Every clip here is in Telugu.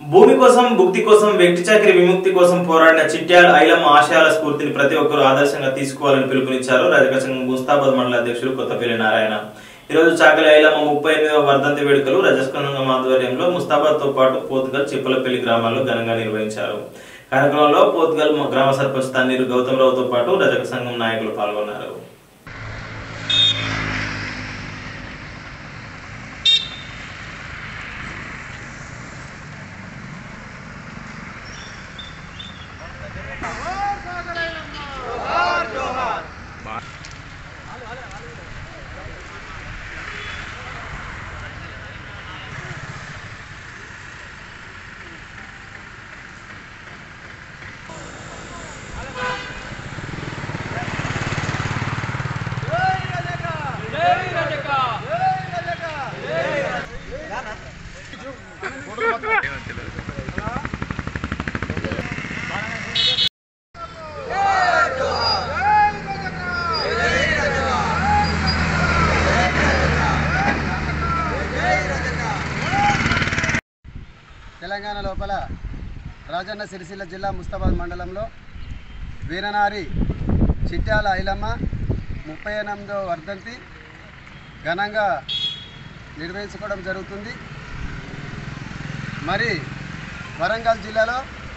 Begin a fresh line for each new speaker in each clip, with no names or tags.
భూమి కోసం భుక్తి కోసం వ్యక్తి చాకరి విముక్తి కోసం పోరాడిన చిట్యాల ఐలమ్మ ఆశయాల స్ఫూర్తిని ప్రతి ఒక్కరూ ఆదర్శంగా తీసుకోవాలని పిలుపునిచ్చారు రాజకీయ సంఘం ముస్తాబాద్ మండల అధ్యక్షులు కొత్తపల్లి నారాయణ ఈ రోజు చాకలి ఐలమ్మ ముప్పై ఎనిమిదవ వర్ధంతి వేడుకలు రజస్కంగం ఆధ్వర్యంలో ముస్తాబాద్ తో పాటు పోతుగల్ చిప్పలపల్లి గ్రామాల్లో ఘనంగా నిర్వహించారు కార్యక్రమంలో పోతుగల్ గ్రామ సర్పంచ్ తన్నీరు గౌతమరావుతో పాటు రజక సంఘం నాయకులు పాల్గొన్నారు
తెలంగాణ లోపల రాజన్న సిరిసిల్ల జిల్లా ముస్తాబాద్ మండలంలో వీరనారి చిట్యాల ఐలమ్మ ముప్పై ఎనిమిదో వర్ధంతి ఘనంగా నిర్వహించుకోవడం జరుగుతుంది మరి వరంగల్ జిల్లాలో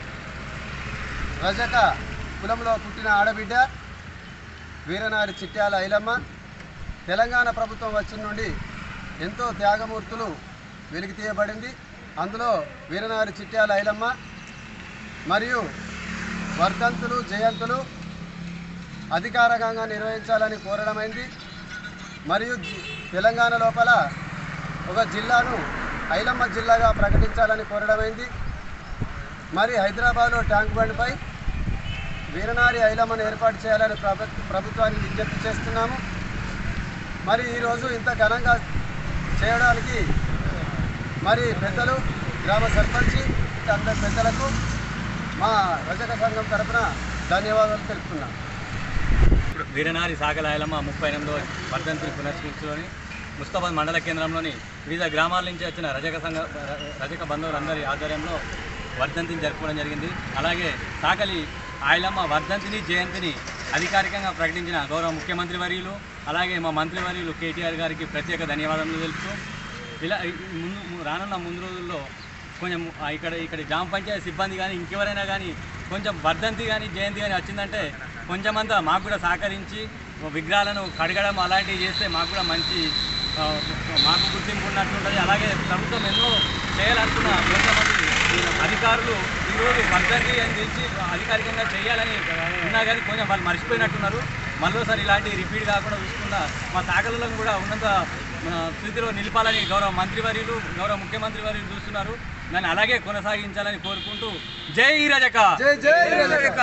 రజక కులంలో పుట్టిన ఆడబిడ్డ వీరనారి చిట్యాల ఐలమ్మ తెలంగాణ ప్రభుత్వం వచ్చిన నుండి ఎంతో త్యాగమూర్తులు వెలికి తీయబడింది అందులో వీరనారి చిట్యాల ఐలమ్మ మరియు వర్ధంతులు జయంతులు అధికారికంగా నిర్వహించాలని కోరడమైంది మరియు జి- తెలంగాణ లోపల ఒక జిల్లాను ఐలమ్మ జిల్లాగా ప్రకటించాలని కోరడమైంది మరి హైదరాబాద్లో ట్యాంక్ బండ్పై వీరనారి ఐలమ్మను ఏర్పాటు చేయాలని ప్రభు ప్రభుత్వానికి విజ్ఞప్తి చేస్తున్నాము మరి ఈరోజు ఇంత ఘనంగా చేయడానికి మరి పెద్దలు గ్రామ సర్పంచి అందరి పెద్దలకు మా రజక సంఘం తరపున ధన్యవాదాలు తెలుపుతున్నాం
వీరనారి సాగలాయలమ్మ ముప్పై ఎనిమిదవ వర్ధంతిని పునస్కరించుకొని ముస్తాబాద్ మండల కేంద్రంలోని వివిధ గ్రామాల నుంచి వచ్చిన రజక సంఘ ర- రజక బంధువులందరి ఆధ్వర్యంలో వర్ధంతిని జరుపుకోవడం జరిగింది అలాగే సాకలి ఆయలమ్మ వర్ధంతిని జయంతిని అధికారికంగా ప్రకటించిన గౌరవ ముఖ్యమంత్రి వర్యులు అలాగే మా మంత్రి వర్యులు కేటీఆర్ గారికి ప్రత్యేక ధన్యవాదాలు తెలుపుతూ ఇలా ఈ ముందు ము- రానున్న ముందు రోజుల్లో కొంచెం ఆ ఇక్కడ ఇక్కడ గ్రామ పంచాయతీ సిబ్బంది కానీ ఇంకెవరైనా కానీ కొంచెం వర్ధంతి కానీ జయంతి కానీ వచ్చిందంటే కొంచెమంతా మాకు కూడా సహకరించి విగ్రహాలను కడగడం అలాంటివి చేస్తే మాకు కూడా మంచి ఆ, మాకు గుర్తింపు ఉన్నట్టుంటుంది అలాగే ప్రభుత్వం ఎన్నో చేయాలనుకున్న కొంతమంది అధికారులు ఈరోజు వర్ధంతి అని తెలిసి అధికారికంగా చేయాలని ఉన్నా కానీ కొంచెం వాళ్ళు మర్చిపోయినట్టున్నారు మరోసారి ఇలాంటి రిపీట్ కాకుండా చూసుకుంటా మా శాఖలలో కూడా ఉన్నంత మన స్థితిలో నిలపాలని గౌరవ మంత్రివర్యులు గౌరవ ముఖ్యమంత్రి వర్యులు చూస్తున్నారు దాన్ని అలాగే కొనసాగించాలని కోరుకుంటూ జై రజక
జై జై రజక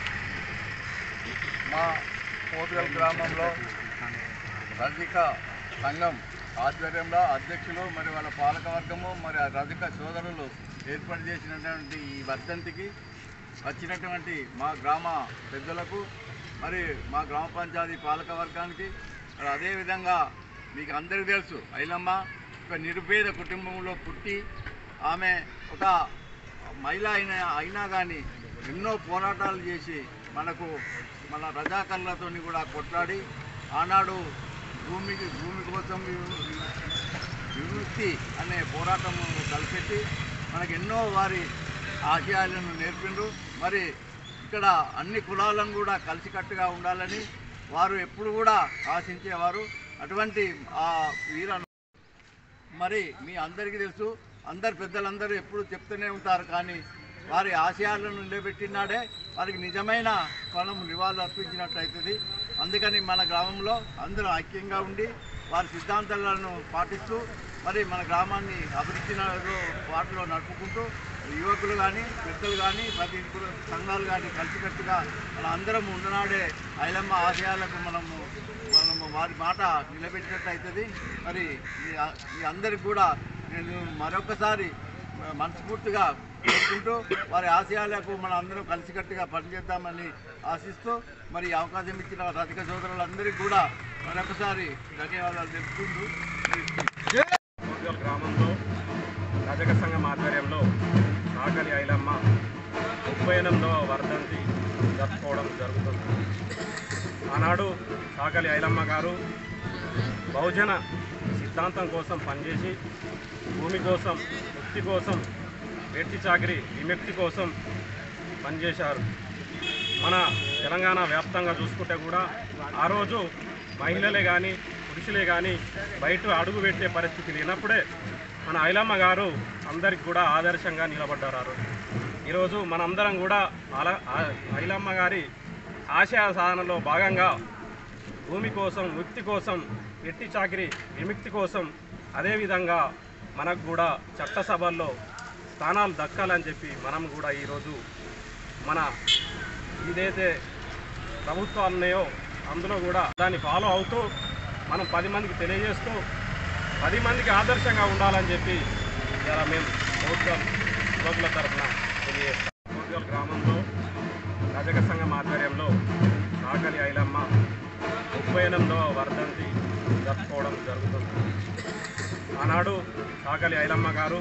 మా పోతుగల్ గ్రామంలో రజిక సంఘం ఆధ్వర్యంలో అధ్యక్షులు మరి వాళ్ళ పాలకవర్గము మరి ఆ రజిక సోదరులు ఏర్పాటు చేసినటువంటి ఈ వర్ధంతికి వచ్చినటువంటి మా గ్రామ పెద్దలకు మరి మా గ్రామ పంచాయతీ పాలక వర్గానికి మరి అదేవిధంగా మీకు అందరికీ తెలుసు ఐలమ్మ ఒక నిరుపేద కుటుంబంలో పుట్టి ఆమె ఒక మహిళ అయినా అయినా కానీ ఎన్నో పోరాటాలు చేసి మనకు మన రజాకర్లతో కూడా కొట్లాడి ఆనాడు భూమికి భూమి కోసం వి- విముక్తి అనే పోరాటం తలపెట్టి మనకు ఎన్నో వారి ఆశయాలను నేర్పిండ్రు మరి ఇక్కడ అన్ని కులాలను కూడా కలిసికట్టుగా ఉండాలని వారు ఎప్పుడు కూడా ఆశించేవారు అటువంటి ఆ వీర మరి మీ అందరికీ తెలుసు అందరు పెద్దలందరూ ఎప్పుడు చెప్తూనే ఉంటారు కానీ వారి ఆశయాలను నిలబెట్టినాడే వారికి నిజమైన ఫలం నివాళులు అర్పించినట్టు అవుతుంది అందుకని మన గ్రామంలో అందరూ ఐక్యంగా ఉండి వారి సిద్ధాంతాలను పాటిస్తూ మరి మన గ్రామాన్ని అభివృద్ధిలో వాటిలో నడుపుకుంటూ యువకులు కానీ పెద్దలు కానీ ప్రతి కుల సంఘాలు కానీ కలిసికట్టుగా మన అందరం ఉన్ననాడే ఐలమ్మ ఆశయాలకు మనము మనము వారి మాట నిలబెట్టినట్టు అవుతుంది మరి మీ ఆ- మీ అందరికి కూడా నేను మరొకసారి మనస్ఫూర్తిగా కోరుకుంటూ వారి ఆశయాలకు మన అందరం కలిసికట్టుగా పనిచేద్దామని ఆశిస్తూ మరి ఈ అవకాశం ఇచ్చిన రజక సోదరులందరికీ కూడా మరొకసారి ధన్యవాదాలు తెలుపుకుంటూ
ముద్గల్ గ్రామంలో రజక సంఘం ఆధ్వర్యంలో ముప్పై ఎనిమిదవ వర్ధంతి జరుపుకోవడం జరుగుతుంది ఆనాడు సాకలి ఐలమ్మ గారు బహుజన సిద్ధాంతం కోసం పనిచేసి భూమి కోసం ముక్తి కోసం వెట్టి చాకరి విముక్తి కోసం పనిచేశారు మన తెలంగాణ వ్యాప్తంగా చూసుకుంటే కూడా ఆ రోజు మహిళలే కానీ పురుషులే కానీ బయట అడుగు పెట్టే పరిస్థితి లేనప్పుడే మన ఐలమ్మ గారు అందరికి కూడా ఆదర్శంగా నిలబడ్డారు ఆ రోజు ఈరోజు మనందరం కూడా అల ఆ- ఐలమ్మ గారి ఆశయ సాధనలో భాగంగా భూమి కోసం ముక్తి కోసం ఎట్టి చాకిరి విముక్తి కోసం అదేవిధంగా మనకు కూడా చట్టసభల్లో స్థానాలు దక్కాలని చెప్పి మనం కూడా ఈరోజు మన ఏదైతే ప్రభుత్వాలు ఉన్నాయో అందులో కూడా దాన్ని ఫాలో అవుతూ మనం పది మందికి తెలియజేస్తూ పది మందికి ఆదర్శంగా ఉండాలని చెప్పి ఇలా మేము ప్రభుత్వం యువకుల తరఫున తెలియజేస్తాం కోట్గల్ గ్రామంలో రజక సంఘం ఆధ్వర్యంలో ఆకలి ఐలమ్మ ముప్పై ఎనిమిదవ వర్ధంతి జరుపుకోవడం జరుగుతుంది ఆనాడు సాకలి ఐలమ్మ గారు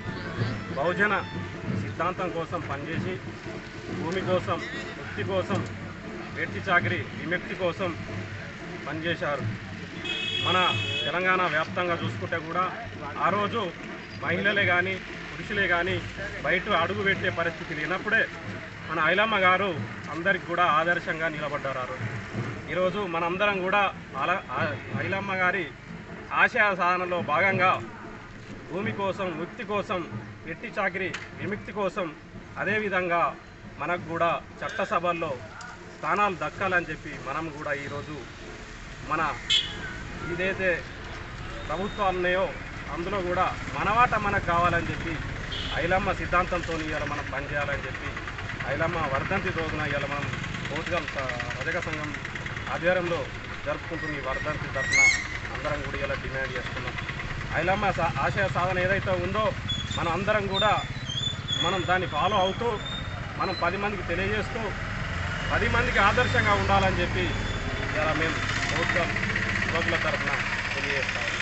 బహుజన సిద్ధాంతం కోసం పనిచేసి భూమి కోసం ముక్తి కోసం వెట్టి చాకరి విముక్తి కోసం పనిచేశారు మన తెలంగాణ వ్యాప్తంగా చూసుకుంటే కూడా ఆ రోజు మహిళలే కానీ పురుషులే కానీ బయట అడుగు పెట్టే పరిస్థితి లేనప్పుడే మన ఐలమ్మ గారు అందరికి కూడా ఆదర్శంగా నిలబడ్డారు ఆ రోజు ఈరోజు మనందరం కూడా అల ఆ- ఐలమ్మ గారి ఆశయ సాధనలో భాగంగా భూమి కోసం ముక్తి కోసం ఎట్టి చాకిరి విముక్తి కోసం అదేవిధంగా మనకు కూడా చట్టసభల్లో స్థానాలు దక్కాలని చెప్పి మనం కూడా ఈరోజు మన ఏదైతే ప్రభుత్వాలు ఉన్నాయో అందులో కూడా మనవాట మనకు కావాలని చెప్పి ఐలమ్మ సిద్ధాంతంతో ఇవాళ మనం పనిచేయాలని చెప్పి ఐలమ్మ వర్ధంతి రోజున ఇవాళ మనం పోర్చుగల్ రజక సంఘం ఆధ్వర్యంలో జరుపుకుంటున్న ఈ వర్ధంతి తరఫున అందరం కూడా ఇలా డిమాండ్ చేస్తున్నాం ఐలమ్మ సా- ఆశయ సాధన ఏదైతే ఉందో మనం అందరం కూడా మనం దాన్ని ఫాలో అవుతూ మనం పది మందికి తెలియజేస్తూ పది మందికి ఆదర్శంగా ఉండాలని చెప్పి ఇలా మేము ప్రభుత్వం యువకుల తరఫున తెలియజేస్తాం